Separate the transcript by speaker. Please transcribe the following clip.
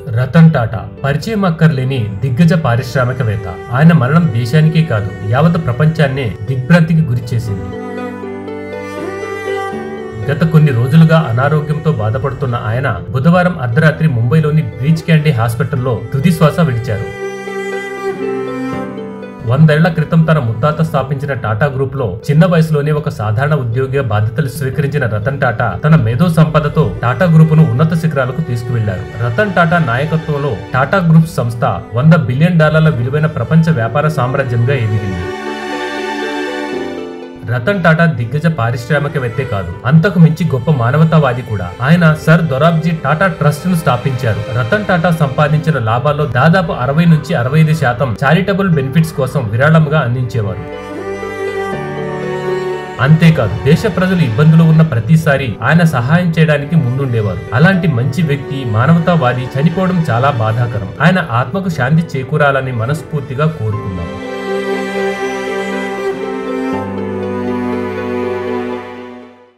Speaker 1: రతన్ టాటా పరిచయం అక్కర్లేని దిగ్గజ పారిశ్రామికవేత్త ఆయన మరణం దేశానికే కాదు యావత్ ప్రపంచాన్నే దిగ్భ్రాంతికి గురిచేసింది గత కొన్ని రోజులుగా అనారోగ్యంతో బాధపడుతున్న ఆయన బుధవారం అర్ధరాత్రి ముంబైలోని బ్రీచ్ క్యాండీ హాస్పిటల్లో తుది శ్వాస విడిచారు వందేళ్ల క్రితం తన ముత్తాత స్థాపించిన టాటా గ్రూప్ లో చిన్న వయసులోనే ఒక సాధారణ ఉద్యోగిగా బాధ్యతలు స్వీకరించిన రతన్ టాటా తన మేధో సంపదతో టాటా గ్రూప్ ను ఉన్నత శిఖరాలకు తీసుకువెళ్లారు రతన్ టాటా నాయకత్వంలో టాటా గ్రూప్ సంస్థ వంద బిలియన్ డాలర్ల విలువైన ప్రపంచ వ్యాపార సామ్రాజ్యంగా ఎదిగింది రతన్ టాటా దిగ్గజ పారిశ్రామికవేత్తే కాదు అంతకు మించి గొప్ప మానవతావాది కూడా ఆయన సర్ దొరాబ్జీ టాటా ట్రస్ట్ ను స్థాపించారు రతన్ టాటా సంపాదించిన లాభాల్లో దాదాపు అరవై నుంచి అరవై ఐదు శాతం చారిటబుల్ బెనిఫిట్స్ కోసం విరాళంగా అందించేవారు అంతేకాదు దేశ ప్రజలు ఇబ్బందులు ఉన్న ప్రతిసారి ఆయన సహాయం చేయడానికి ముందుండేవారు అలాంటి మంచి వ్యక్తి మానవతావాది చనిపోవడం చాలా బాధాకరం ఆయన ఆత్మకు శాంతి చేకూరాలని మనస్ఫూర్తిగా కోరుకుంటున్నాను